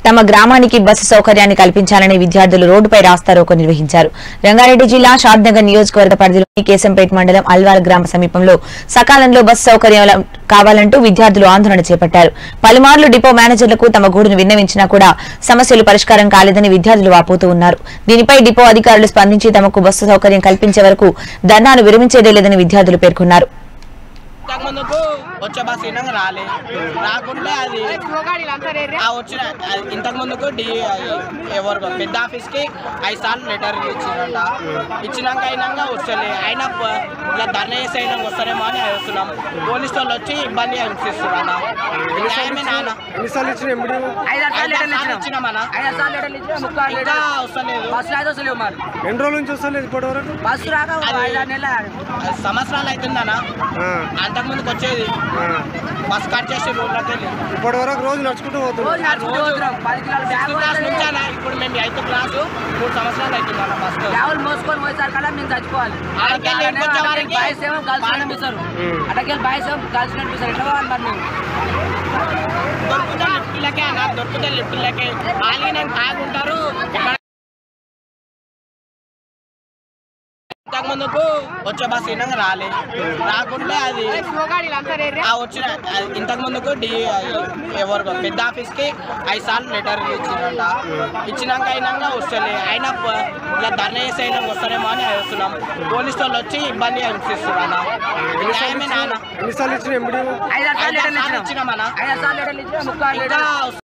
తమ గ్రామానికి బస్సు సౌకర్యాన్ని కల్పించాలని విద్యార్థులు రోడ్డుపై రాస్తారోకో నిర్వహించారు రంగారెడ్డి జిల్లా షాద్నగర్ నియోజకవర్గ పరిధిలోని కేశంపేట మండలం అల్వాల్ గ్రామ సమీపంలో సకాలంలో బస్సు సౌకర్యం కావాలంటూ విద్యార్థులు ఆందోళన చేపట్టారు పలుమార్లు డిపో మేనేజర్లకు తమ గూడును విన్నవించినా కూడా సమస్యలు పరిష్కారం కాలేదని విద్యార్థులు వాపోతూ ఉన్నారు దీనిపై డిపో అధికారులు స్పందించి తమకు బస్సు సౌకర్యం కల్పించే వరకు ధర్నాను విరమించేదే లేదని విద్యార్థులు పేర్కొన్నారు ఇంతకు ముందుకు వచ్చే బస్ ఇనంగా రాలే రాకుంటే అది ఆ వచ్చిన అది ఇంతకు ముందుకు డి ఎవరు పెద్ద ఆఫీస్కి ఐదు సార్లు లెటర్ ఇచ్చినంట ఇచ్చినాక అయినాక వస్తలే అయినా ప- ఇలా ధర్నా చేసి అయినా వస్తారేమో అని వస్తున్నాం పోలీసు వాళ్ళు వచ్చి ఇబ్బంది అనిపిస్తున్నా న్యాయమే నాన్న ఎన్నిసార్లు ఇచ్చిన ఎంబడి ఐదు సార్లు ఇచ్చినామన్నా ఇంకా వస్తలేదు బస్సు అయితే వస్తలేవు మరి ఎన్ని రోజుల నుంచి వస్తలేదు ఇప్పటి వరకు బస్సు రాక అది- ఐదారు నెలలు అది సంవత్సరాలు అవుతుందన్నా ఆ, అంతకు ముందుకు వచ్చేది ఆ. బస్ కట్ చేసి రోడ్లోకి వెళ్ళి ఇప్పటి వరకు రోజు నడుచుకుంటూ పోతున్నాం రోజు నడుచుకుంటూ పోతున్నాం పది కిలోల బ్యాగ్ సిక్స్త్ క్లాస్ పోతుంది. నుంచి అన్న ఇప్పుడు మేము ఎయిత్ క్లాసు మూడు సంవత్సరాలు అవుతుంది అన్న బస్ బ్యాగులు మోసుకొని పోయేసరికి కల్లా మేము చచ్చిపోవాలి ఆడకెళ్ళి ఇంటికి వచ్చే వారికి బాయ్స్ ఏమో గర్ల్స్ కనిపిస్తారు ఉమ్. అటకెళ్ళి బాయ్స్ ఏమో గర్ల్స్ కనిపిస్తారు ఎట్లా పోవాలి మరి మేము దొరికితే లిఫ్ట్లకే అన్న దొరికితే లిఫ్ట్లకే ఖాళీ నేను తాగుంటారు ఇక్కడ ఇంతకు ముందుకు వచ్చే బస్ ఇనంగా రాలే రాకుంటే అది ఆ వచ్చిన అది ఇంతకు ముందుకు డి ఎవరు పెద్ద ఆఫీస్కి ఐదు సార్లు లెటర్ ఇచ్చినంట ఇచ్చినాక అయినాక వస్తలే అయినా ప- ఇలా ధర్నా చేసి అయినా వస్తారేమో అని వస్తున్నాం పోలీసు వాళ్ళు వచ్చి ఇబ్బంది అనిపిస్తున్నా న్యాయమే నాన్న ఎన్నిసార్లు ఇచ్చిన ఎంబడి ఐదారు సార్లు ఐదారు లెటర్లు సార్లు ఇచ్చినాం ఇచ్చినామన్నా ఐదారు సార్లు లెటర్లు ఇచ్చినా ముప్పై ఇంకా లీటర్లు